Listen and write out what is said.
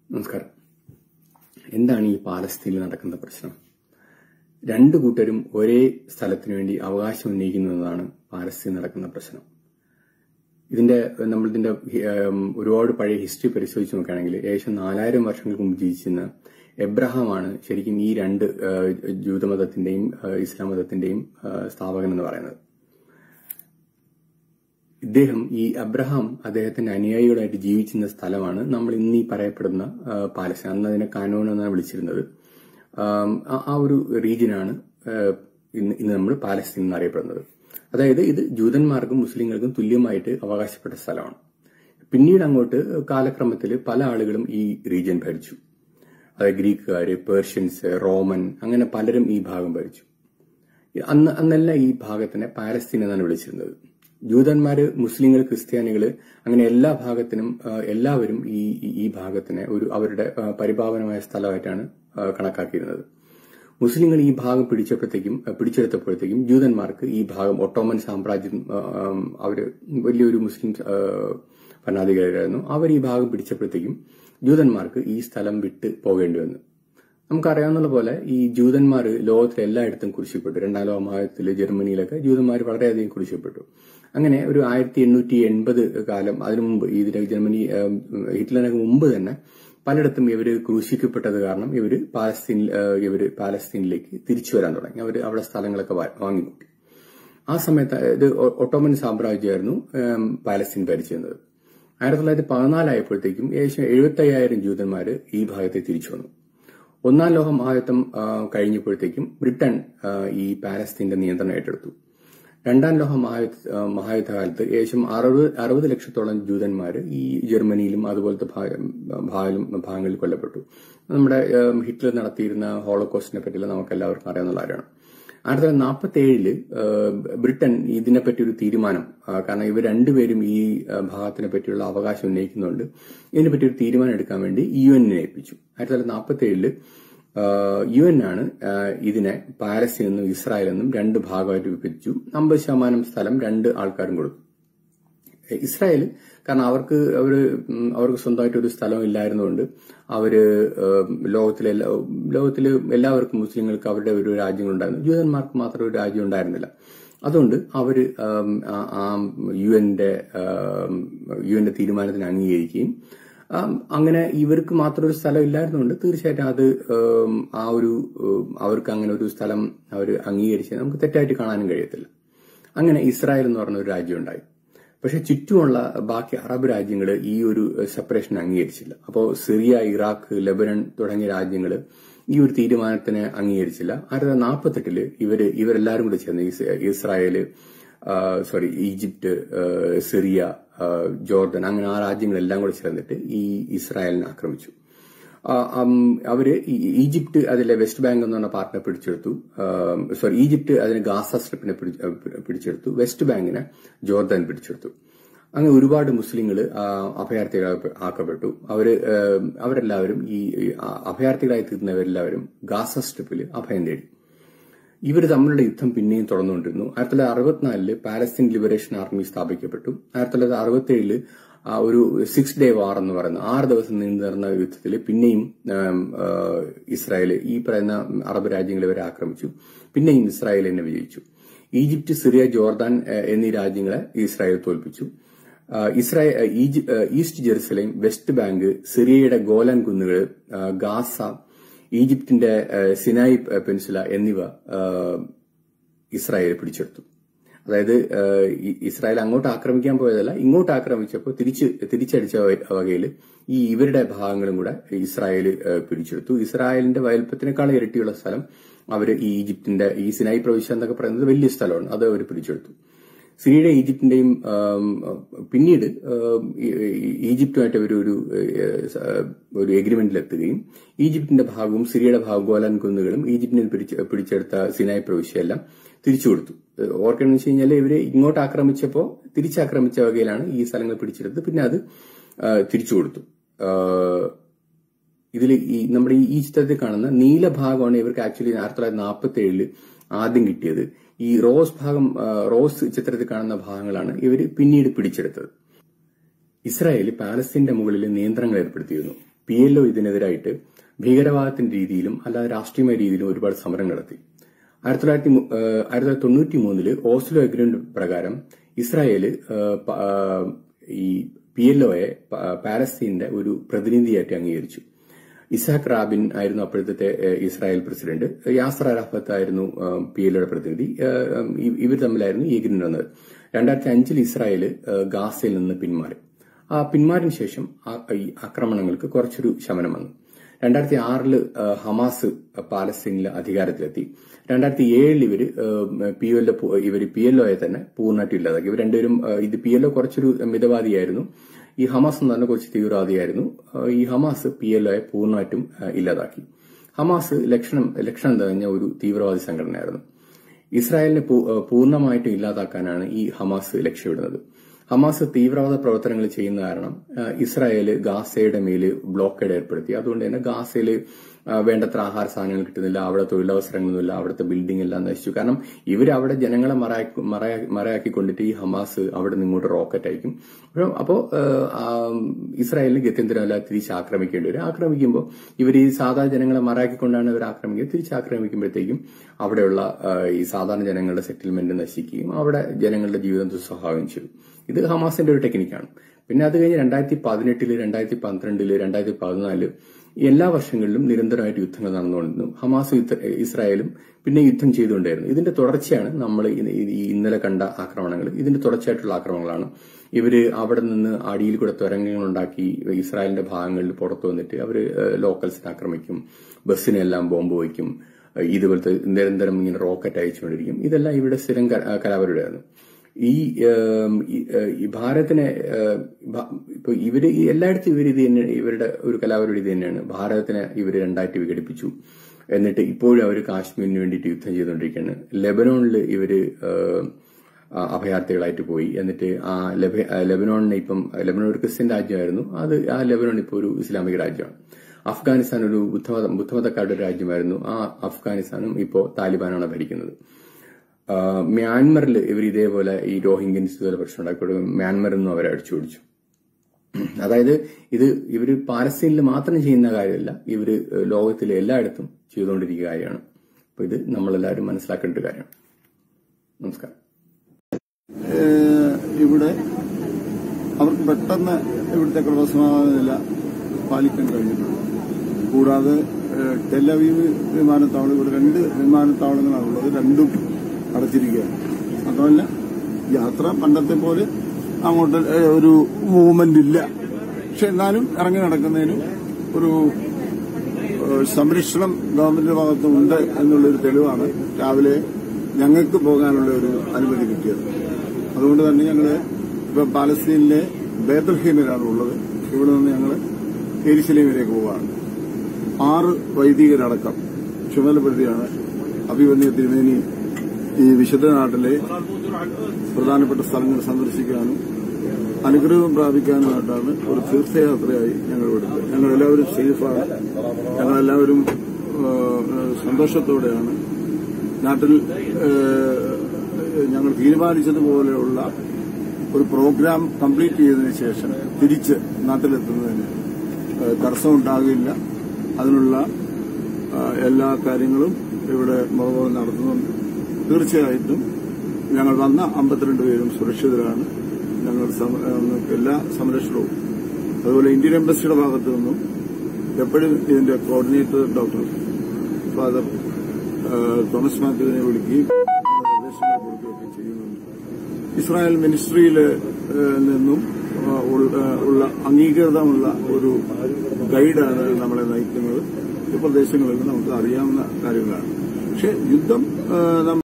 നമസ്കാരം എന്താണ് ഈ പാലസ്തീനിൽ നടക്കുന്ന പ്രശ്നം രണ്ടു കൂട്ടരും ഒരേ സ്ഥലത്തിനു വേണ്ടി അവകാശം ഉന്നയിക്കുന്നതാണ് പാലസ്തീൻ നടക്കുന്ന പ്രശ്നം ഇതിന്റെ നമ്മൾ ഇതിന്റെ ഉം, ഒരുപാട് പഴയ ഹിസ്റ്ററി പരിശോധിച്ച് നോക്കുകയാണെങ്കിൽ ഏകദേശം നാലായിരം വർഷങ്ങൾക്ക് മുമ്പ് ജീവിച്ചിരുന്ന എബ്രഹാമാണ് ശരിക്കും ഈ രണ്ട് ആ, ജൂതമതത്തിന്റെയും ആ, ഇസ്ലാം മതത്തിന്റെയും ആ, സ്ഥാപകൻ എന്ന് പറയുന്നത് ഇദ്ദേഹം ഈ അബ്രഹാം അദ്ദേഹത്തിന്റെ അനുയായികളായിട്ട് ജീവിച്ചിരുന്ന സ്ഥലമാണ് നമ്മൾ ഇന്ന് ഈ പറയപ്പെടുന്ന ആ, പാലസ്തീൻ അന്ന് അതിനെ കാനോൺ എന്നാണ് വിളിച്ചിരുന്നത് ആം, ആ- ആ ഒരു റീജിയനാണ് ആ, ഇന്ന് ഇന്ന് നമ്മൾ പാലസ്തീൻ എന്നറിയപ്പെടുന്നത് അതായത് ഇത് ജൂതന്മാർക്കും മുസ്ലിങ്ങൾക്കും തുല്യമായിട്ട് അവകാശപ്പെട്ട സ്ഥലമാണ് പിന്നീട് അങ്ങോട്ട് കാലക്രമത്തിൽ പല ആളുകളും ഈ റീജിയൻ ഭരിച്ചു അതായത് ഗ്രീക്കുകാര് പേർഷ്യൻസ് റോമൻ അങ്ങനെ പലരും ഈ ഭാഗം ഭരിച്ചു അന്ന് അന്നല്ല ഈ ഭാഗത്തിനെ പാലസ്തീൻ എന്നാണ് വിളിച്ചിരുന്നത് ജൂതന്മാര് മുസ്ലിങ്ങൾ ക്രിസ്ത്യാനികള് അങ്ങനെ എല്ലാ ഭാഗത്തിനും ആ, എല്ലാവരും ഈ ഈ- ഈ ഭാഗത്തിനെ ഒരു അവരുടെ ആ, പരിപാവനമായ സ്ഥലമായിട്ടാണ് ആ, കണക്കാക്കിയിരുന്നത് മുസ്ലിങ്ങൾ ഈ ഭാഗം പിടിച്ചപ്പോഴത്തേക്കും ആ, പിടിച്ചെടുത്തപ്പോഴത്തേക്കും ജൂതന്മാർക്ക് ഈ ഭാഗം ഒട്ടോമൻ സാമ്രാജ്യം ആ, ആ, അവര് വലിയൊരു മുസ്ലിം ആ, ഭരണാധികാരിയായിരുന്നു അവർ ഈ ഭാഗം പിടിച്ചപ്പോഴത്തേക്കും ജൂതന്മാർക്ക് ഈ സ്ഥലം വിട്ട് പോകേണ്ടി വന്നു നമുക്കറിയാവുന്ന പോലെ ഈ ജൂതന്മാർ ലോകത്തിലെ എല്ലായിടത്തും കുരിശിപ്പെട്ടു രണ്ടാം ലോക മഹായുദ്ധത്തില് ജർമ്മനിയിലൊക്കെ ജൂതന്മാർ വളരെയധികം കുരിശിപ്പെട്ടു അങ്ങനെ ഒരു ആയിരത്തി എണ്ണൂറ്റി എൺപത് കാലം അതിനു മുമ്പ് ഇതിന് ജർമ്മനി ഏം, ഹിറ്റ്ലറിനൊക്കെ മുമ്പ് തന്നെ പലയിടത്തും ഇവര് ക്രൂശിക്കപ്പെട്ടത് കാരണം ഇവര് പാലസ്തീനിൽ ഏഹ്, ഇവര് പാലസ്തീനിലേക്ക് തിരിച്ചു വരാൻ തുടങ്ങി അവര് അവിടെ സ്ഥലങ്ങളൊക്കെ വാ- വാങ്ങിക്കൂട്ടി ആ സമയത്ത് ഇത് ഒ- ഒട്ടോമൻ സാമ്രാജ്യമായിരുന്നു ഏം, പാലസ്തീൻ ഭരിച്ചിരുന്നത് ആയിരത്തി തൊള്ളായിരത്തി പതിനാലായപ്പോഴത്തേക്കും ഏകദേശം എഴുപത്തി അയ്യായിരം ജൂതന്മാര് ഈ ഭാഗത്തെ തിരിച്ചു വന്നു ഒന്നാം ലോക മഹായുദ്ധം ആ, കഴിഞ്ഞപ്പോഴത്തേക്കും ബ്രിട്ടൻ ആ, ഈ പാലസ്തീന്റെ നിയന്ത്രണം ഏറ്റെടുത്തു രണ്ടാം ലോക മഹായുദ്ധ ആ, മഹായുദ്ധകാലത്ത് ഏകദേശം അറുപത് അറുപത് ലക്ഷത്തോളം ജൂതന്മാര് ഈ ജർമ്മനിയിലും അതുപോലത്തെ ഭാ- ഭാഗിലും ഭാഗങ്ങളിൽ കൊല്ലപ്പെട്ടു നമ്മുടെ ആ, ഹിറ്റ്ലർ നടത്തിയിരുന്ന ഹോളോകോസ്റ്റിനെ പറ്റിയുള്ള നമുക്ക് എല്ലാവർക്കും അറിയാവുന്ന കാര്യമാണ് ആയിരത്തി തൊള്ളായിരത്തി നാൽപ്പത്തി ഏഴില് ബ്രിട്ടൻ ഇതിനെപ്പറ്റി ഒരു തീരുമാനം ആ, കാരണം ഇവർ രണ്ടുപേരും ഈ ആ, ഭാഗത്തിനെ പറ്റിയുള്ള അവകാശം ഉന്നയിക്കുന്നുണ്ട് ഇതിനെപ്പറ്റി ഒരു തീരുമാനം എടുക്കാൻ വേണ്ടി യു എന്നിനെ ഏൽപ്പിച്ചു ആയിരത്തി തൊള്ളായിരത്തി നാൽപ്പത്തി ഏഴില് യു എൻ ആണ് ആ, ഇതിനെ പാലസ്തീൻ എന്നും ഇസ്രായേൽ എന്നും രണ്ട് ഭാഗമായിട്ട് വിഭജിച്ചു അമ്പത് ശതമാനം സ്ഥലം രണ്ട് ആൾക്കാരും കൊടുത്തു ഇസ്രായേൽ കാരണം അവർക്ക് അവര് ഉം, അവർക്ക് സ്വന്തമായിട്ട് ഒരു സ്ഥലം ഇല്ലായിരുന്നുകൊണ്ട് അവര് ഏഹ്, ലോകത്തിലെ എല്ലാ- ലോകത്തില് എല്ലാവർക്കും മുസ്ലിങ്ങൾക്ക് അവരുടെ ഒരു രാജ്യങ്ങളുണ്ടായിരുന്നു ജൂതന്മാർക്ക് മാത്രം ഒരു രാജ്യം ഉണ്ടായിരുന്നില്ല അതുകൊണ്ട് അവര് ആം, ആ- ആ യു എന്റെ യു എന്റെ തീരുമാനത്തിന് അംഗീകരിക്കുകയും ആം, അങ്ങനെ ഇവർക്ക് മാത്രം ഒരു സ്ഥലം ഇല്ലായിരുന്നുകൊണ്ട് തീർച്ചയായിട്ടും അത് ഏം, ആ ഒരു ഏം, അവർക്ക് അങ്ങനെ ഒരു സ്ഥലം അവർ അംഗീകരിച്ച് നമുക്ക് തെറ്റായിട്ട് കാണാനും കഴിയത്തില്ല അങ്ങനെ ഇസ്രായേൽ എന്ന് പറഞ്ഞ ഒരു രാജ്യം ഉണ്ടായി പക്ഷെ ചുറ്റുമുള്ള ബാക്കി അറബ് രാജ്യങ്ങൾ ഈ ഒരു സെപ്പറേഷൻ അംഗീകരിച്ചില്ല അപ്പോൾ സിറിയ ഇറാഖ് ലെബനൻ തുടങ്ങിയ രാജ്യങ്ങൾ ഈ ഒരു തീരുമാനത്തിന് അംഗീകരിച്ചില്ല ആയിരത്തി തൊള്ളായിരത്തി നാൽപ്പത്തെട്ടില് ഇവര് ഇവരെല്ലാരും കൂടി ചേർന്ന് ഇസ്- ഇസ്രായേല് ആ, സോറി ഈജിപ്ത് ആ, സിറിയ ആ, ജോർദൻ അങ്ങനെ ആ രാജ്യങ്ങളെല്ലാം കൂടി ചേർന്നിട്ട് ഈ ഇസ്രായേലിനെ ആക്രമിച്ചു ആ, ഉം, അവര് ഈ- ഈജിപ്ത് അതിലെ വെസ്റ്റ് ബാങ്ക് എന്ന് പറഞ്ഞ പാർട്ടിനെ പിടിച്ചെടുത്തു ആം, സോറി ഈജിപ്ത് അതിന് ഗാസ സ്ട്രിപ്പിനെ പിടി- ആ, പിടിച്ചെടുത്തു വെസ്റ്റ് ബാങ്കിനെ ജോർദാൻ പിടിച്ചെടുത്തു അങ്ങനെ ഒരുപാട് മുസ്ലിങ്ങൾ അഭയാർത്ഥികൾ ആക്കപ്പെട്ടു അവര് ആം, അവരെല്ലാവരും ഈ ഈ അഭയാർത്ഥികളായി തീർന്നവരെല്ലാവരും ഗാസ സ്ട്രിപ്പിൽ അഭയം തേടി ഇവർ തമ്മിലുള്ള യുദ്ധം പിന്നെയും തുടർന്നുകൊണ്ടിരുന്നു ആയിരത്തി തൊള്ളായിരത്തി അറുപത്തിനാലില് പാലസ്തീൻ ലിബറേഷൻ ആർമി സ്ഥാപിക്കപ്പെട്ടു ആയിരത്തി തൊള്ളായിരത്തി അറുപത്തിയേഴില് ആ ഒരു സിക്സ് ഡേ വാർ എന്ന് പറയുന്ന ആറ് ദിവസം നീണ്ടു നടന്ന യുദ്ധത്തിൽ പിന്നെയും ആം, ആ, ഇസ്രായേൽ ഈ പറയുന്ന അറബ് രാജ്യങ്ങൾ ഇവരെ ആക്രമിച്ചു പിന്നെയും ഇസ്രായേൽ എന്നെ വിജയിച്ചു ഈജിപ്ത് സിറിയ ജോർദാൻ ആ, എന്നീ രാജ്യങ്ങളെ ഇസ്രായേൽ തോൽപ്പിച്ചു ആ, ഇസ്രായേൽ ആ, ഈജി- ആ, ഈസ്റ്റ് ജെറുസലേം വെസ്റ്റ് ബാങ്ക് സിറിയയുടെ ഗോലാൻ കുന്നുകൾ ആ, ഗാസ ഈജിപ്തിന്റെ ആ, സിനായി പെൻസുല എന്നിവ ആ, ഇസ്രായേൽ പിടിച്ചെടുത്തു അതായത് ആ, ഇ- ഇസ്രായേൽ അങ്ങോട്ട് ആക്രമിക്കാൻ പോയതല്ല ഇങ്ങോട്ട് ആക്രമിച്ചപ്പോൾ തിരിച്ച് തിരിച്ചടിച്ച വകയിൽ ഈ ഇവരുടെ ഭാഗങ്ങളും കൂടെ ഇസ്രായേൽ ആ, പിടിച്ചെടുത്തു ഇസ്രായേലിന്റെ വലുപ്പത്തിനേക്കാൾ ഇരട്ടിയുള്ള സ്ഥലം അവര് ഈ ഈജിപ്തിന്റെ ഈ സിനായി പ്രവിശ്യ എന്നൊക്കെ പറയുന്നത് വലിയ സ്ഥലമാണ് അത് അവർ പിടിച്ചെടുത്തു സിറിയയുടെ ഈജിപ്തിന്റെയും ആം, പിന്നീട് ആം, ഈ- ഈ- ഈജിപ്തുമായിട്ട് ഒരു ഒരു ഏഹ്, സ- ഒരു എഗ്രിമെന്റിൽ എത്തുകയും ഈജിപ്തിന്റെ ഭാഗവും സിറിയയുടെ ഭാഗവും ഗോലാൻ കുന്നുകളും ഈജിപ്തിനെ പിടിച്ച് പിടിച്ചെടുത്ത സിനായ് പ്രവിശ്യയെല്ലാം തിരിച്ചു കൊടുത്തു ഏഹ്, ഓർക്കണമെന്ന് വെച്ച് കഴിഞ്ഞാൽ ഇവര് ഇങ്ങോട്ട് ആക്രമിച്ചപ്പോൾ തിരിച്ചാക്രമിച്ച വകയിലാണ് ഈ സ്ഥലങ്ങൾ പിടിച്ചെടുത്ത് പിന്നെ അത് ആ, തിരിച്ചു കൊടുത്തു ഇതിൽ ഈ നമ്മുടെ ഈ ഈ ചിത്രത്തിൽ കാണുന്ന നീല ഭാഗമാണ് ഇവർക്ക് ആക്ച്വലി ആയിരത്തി തൊള്ളായിരത്തി നാൽപ്പത്തി ഏഴില് ആദ്യം കിട്ടിയത് ഈ റോസ് ഭാഗം ആ, റോസ് ചിത്രത്തിൽ കാണുന്ന ഭാഗങ്ങളാണ് ഇവർ പിന്നീട് പിടിച്ചെടുത്തത് ഇസ്രായേൽ പാലസ്തീന്റെ മുകളിൽ നിയന്ത്രണങ്ങൾ ഏർപ്പെടുത്തിയിരുന്നു പി എൽ ഒ ഇതിനെതിരായിട്ട് ഭീകരവാദത്തിന്റെ രീതിയിലും അല്ലാതെ രാഷ്ട്രീയമായ രീതിയിലും ഒരുപാട് സമരം നടത്തി ആയിരത്തി തൊള്ളായിരത്തി മു- ഏഹ് ആയിരത്തി തൊള്ളായിരത്തി തൊണ്ണൂറ്റി മൂന്നില് ഓസ്ലോ അഗ്രിമെന്റ് പ്രകാരം ഇസ്രായേല് ഏഹ് പ- ആഹ് ഈ പി എൽ ഒയെ പാലസ്തീന്റെ ഒരു പ്രതിനിധിയായിട്ട് അംഗീകരിച്ചു ഇസാഖ് റാബിൻ ആയിരുന്നു അപ്പോഴത്തെ ഏഹ്, ഇസ്രായേൽ പ്രസിഡന്റ് യാസർ അറാഫത്ത് ആയിരുന്നു പി എൽ ഒയുടെ പ്രതിനിധി ഏഹ്, ഇ- ഇവർ തമ്മിലായിരുന്നു ഈ അഗ്രിമെന്റ് വന്നത് രണ്ടായിരത്തി അഞ്ചിൽ ഇസ്രായേൽ ഏഹ്, ഗാസയിൽ നിന്ന് പിന്മാറി ആ പിന്മാറിന് ശേഷം ആ- ഈ ആക്രമണങ്ങൾക്ക് കുറച്ചൊരു ശമനം വന്നു രണ്ടായിരത്തി ആറില് ഹമാസ് പാലസ്തീനിൽ അധികാരത്തിലെത്തി രണ്ടായിരത്തി ഏഴിൽ ഇവര് പി എൽ ഇവർ പി എൽ ഒയെ തന്നെ പൂർണ്ണമായിട്ടും ഇല്ലാതാക്കി ഇവർ രണ്ടുപേരും ആ, ഇത് പി എൽ ഒ കുറച്ചൊരു മിതവാദിയായിരുന്നു ഈ ഹമാസ് എന്ന് പറഞ്ഞ കുറച്ച് തീവ്രവാദിയായിരുന്നു ആ, ഈ ഹമാസ് പി എൽ ഒയെ പൂർണ്ണമായിട്ടും ആ, ഇല്ലാതാക്കി ഹമാസ് ലക്ഷണം ലക്ഷണം തെളിഞ്ഞ ഒരു തീവ്രവാദി സംഘടനയായിരുന്നു ഇസ്രായേലിനെ പൂ- ഏഹ് പൂർണ്ണമായിട്ടും ഇല്ലാതാക്കാനാണ് ഈ ഹമാസ് ലക്ഷ്യമിടുന്നത് ഹമാസ് തീവ്രവാദ പ്രവർത്തനങ്ങൾ ചെയ്യുന്ന കാരണം ഏഹ് ഇസ്രായേല് ഗാസയുടെ മേല് ബ്ലോക്കേഡ് ഏർപ്പെടുത്തി അതുകൊണ്ട് തന്നെ ഗാസയില് ഏഹ് വേണ്ടത്ര ആഹാര സാധനങ്ങൾ കിട്ടുന്നില്ല അവിടെ തൊഴിലവസരങ്ങളൊന്നുമില്ല അവിടുത്തെ ബിൽഡിംഗ് എല്ലാം നശിച്ചു കാരണം ഇവർ അവിടെ ജനങ്ങളെ മറയാക്കി- മറയാ- മറയാക്കിക്കൊണ്ടിട്ട് ഈ ഹമാസ് അവിടെ നിന്ന് ഇങ്ങോട്ട് റോക്കറ്റ് അയക്കും അപ്പോൾ അപ്പോ ഏഹ്, ആ, ഇസ്രായേലിന് ഗത്യന്തരമല്ല തിരിച്ച് ആക്രമിക്കേണ്ടി വരും ആക്രമിക്കുമ്പോൾ ഇവർ ഈ സാധാരണ ജനങ്ങളെ മറയാക്കിക്കൊണ്ടാണ് ഇവർ ആക്രമിക്കുന്നത് തിരിച്ച് ആക്രമിക്കുമ്പോഴത്തേക്കും അവിടെയുള്ള ആ, ഈ സാധാരണ ജനങ്ങളുടെ സെറ്റിൽമെന്റ് നശിക്കുകയും അവിടെ ജനങ്ങളുടെ ജീവിതം ദുസ്സഹായം ചെയ്യും ഇത് ഹമാസിന്റെ ഒരു ടെക്നിക്കാണ് പിന്നെ അത് കഴിഞ്ഞ് രണ്ടായിരത്തി പതിനെട്ടില് രണ്ടായിരത്തി പന്ത്രണ്ടില് രണ്ടായിരത്തി പതിനാല് എല്ലാ വർഷങ്ങളിലും നിരന്തരമായിട്ട് യുദ്ധങ്ങൾ നടന്നുകൊണ്ടിരുന്നു ഹമാസ് യുദ്ധ ഇസ്രായേലും പിന്നെ യുദ്ധം ചെയ്തുകൊണ്ടായിരുന്നു ഇതിന്റെ തുടർച്ചയാണ് നമ്മൾ ഇ- ഈ ഇന്നലെ കണ്ട ആക്രമണങ്ങൾ ഇതിന്റെ തുടർച്ചയായിട്ടുള്ള ആക്രമണങ്ങളാണ് ഇവര് അവിടെ നിന്ന് അടിയിൽ കൂടെ തുരങ്കങ്ങൾ ഉണ്ടാക്കി ഇസ്രായേലിന്റെ ഭാഗങ്ങളിൽ പുറത്തു വന്നിട്ട് അവര് ലോക്കൽസിനെ ആക്രമിക്കും ബസ്സിനെല്ലാം ബോംബ് വയ്ക്കും ഇതുപോലത്തെ നിരന്തരം ഇങ്ങനെ റോക്കറ്റ് അയച്ചുകൊണ്ടിരിക്കും ഇതെല്ലാം ഇവിടെ സ്ഥിരം ക- കലാപരിപാടിയായിരുന്നു ഈ ഏം, ഈ, ഏഹ്, ഈ ഭാരതത്തിനെ ഏഹ്, ഭ- ഇപ്പൊ ഇവര് ഈ എല്ലായിടത്തും ഇവർ ഇത് തന്നെ ഇവരുടെ ഒരു കലാപരിപാടി ഇത് തന്നെയാണ് ഭാരതത്തിനെ ഇവർ രണ്ടായിട്ട് വിഘടിപ്പിച്ചു എന്നിട്ട് ഇപ്പോഴും അവർ കാശ്മീരിന് വേണ്ടിയിട്ട് യുദ്ധം ചെയ്തുകൊണ്ടിരിക്കുകയാണ് ലെബനോണിൽ ഇവര് ഏഹ്, ആ, അഭയാർത്ഥികളായിട്ട് പോയി എന്നിട്ട് ആ ലെബ- ആ, ലെബനോണിനെ ഇപ്പം ലെബനോൺ ഒരു ക്രിസ്ത്യൻ രാജ്യമായിരുന്നു അത് ആ ലെബനോൺ ഇപ്പോൾ ഒരു ഇസ്ലാമിക രാജ്യമാണ് അഫ്ഗാനിസ്ഥാൻ ഒരു ബുദ്ധമത ബുദ്ധമതക്കാരുടെ ഒരു രാജ്യമായിരുന്നു ആ അഫ്ഗാനിസ്ഥാനും ഇപ്പോൾ താലിബാനാണ് ഭരിക്കുന്നത് ആ, മ്യാൻമറിൽ ഇവർ ഇതേപോലെ ഈ രോഹിംഗ്യൻസ് ഇതുപോലെ പ്രശ്നം ഉണ്ടാക്കി മ്യാൻമറിൽ നിന്നും അവരെ അടിച്ചു പിടിച്ചു അതായത് ഇത് ഇവര് പാലസ്തീനിൽ മാത്രം ചെയ്യുന്ന കാര്യമല്ല ഇവര് ലോകത്തിലെ എല്ലായിടത്തും ചെയ്തുകൊണ്ടിരിക്കുന്ന കാര്യമാണ് അപ്പൊ ഇത് നമ്മളെല്ലാവരും മനസ്സിലാക്കേണ്ട ഒരു കാര്യമാണ് നമസ്കാരം ഏഹ് ഇവിടെ അവർക്ക് പെട്ടെന്ന് ഇവിടുത്തെ ക്രമസമാധാന നില പാലിക്കാൻ കഴിഞ്ഞിട്ടുണ്ട് കൂടാതെ ഏഹ് ടെലവീവ് വിമാനത്താവളം ഇവിടെ രണ്ട് വിമാനത്താവളങ്ങളാണുള്ളത് രണ്ടും അടച്ചിരിക്കുകയാണ് മാത്രമല്ല യാത്ര പണ്ടത്തെ പോലെ അങ്ങോട്ട് ഏഹ് ഒരു മൂവ്മെന്റ് ഇല്ല പക്ഷെ എന്നാലും ഇറങ്ങി നടക്കുന്നതിനും ഒരു ഏഹ് സംരക്ഷണം ഗവൺമെന്റിന്റെ ഭാഗത്തുണ്ട് എന്നുള്ളൊരു തെളിവാണ് രാവിലെ ഞങ്ങൾക്ക് പോകാനുള്ള ഒരു അനുമതി കിട്ടിയത് അതുകൊണ്ട് തന്നെ ഞങ്ങള് ഇപ്പൊ പാലസ്തീനിലെ ബേബൽഹീമിലാണ് ഉള്ളത് ഇവിടെ നിന്ന് ഞങ്ങൾ എരിശിലേമിലേക്ക് പോവുകയാണ് ആറ് വൈദികരടക്കം ചുമതലപ്പെടുത്തിയാണ് അഭിമന്യ തിരുമേനി ഈ വിശുദ്ധ നാട്ടിലെ പ്രധാനപ്പെട്ട സ്ഥലങ്ങൾ സന്ദർശിക്കാനും അനുഗ്രഹം പ്രാപിക്കാനുമായിട്ടാണ് ഒരു തീർത്ഥയാത്രയായി ഞങ്ങൾ വിടുന്നത് ഞങ്ങളെല്ലാവരും സേഫാണ് ഞങ്ങളെല്ലാവരും ആ, സന്തോഷത്തോടെയാണ് നാട്ടിൽ ആ, ഞങ്ങൾ തീരുമാനിച്ചതുപോലെയുള്ള ഒരു പ്രോഗ്രാം കംപ്ലീറ്റ് ചെയ്തതിനു ശേഷം തിരിച്ച് നാട്ടിലെത്തുന്നതിന് ആ, തടസ്സമുണ്ടാകില്ല അതിനുള്ള ആ, എല്ലാ കാര്യങ്ങളും ഇവിടെ മുഖം നടത്തുന്നുണ്ട് തീർച്ചയായിട്ടും ഞങ്ങൾ വന്ന അമ്പത്തിരണ്ട് പേരും സുരക്ഷിതരാണ് ഞങ്ങൾ സമ- ആ, ഞങ്ങൾക്ക് എല്ലാ സംരക്ഷണവും അതുപോലെ ഇന്ത്യൻ എംബസിയുടെ ഭാഗത്തു നിന്നും എപ്പോഴും ഇതിന്റെ കോർഡിനേറ്റർ ഡോക്ടർ ഫാദർ ആ, തോമസ് മാത്യുവിനെ വിളിക്കുകയും നിർദ്ദേശങ്ങൾ കൊടുക്കുകയൊക്കെ ചെയ്യുന്നുണ്ട് ഇസ്രായേൽ മിനിസ്ട്രിയിൽ നിന്നും ആ, ഉൾ- ആ, ഉള്ള അംഗീകൃതമുള്ള ഒരു ഗൈഡാണ് നമ്മളെ നയിക്കുന്നത് ഈ പ്രദേശങ്ങളിൽ നമുക്ക് അറിയാവുന്ന കാര്യങ്ങളാണ് പക്ഷെ യുദ്ധം ആ, നമ്മ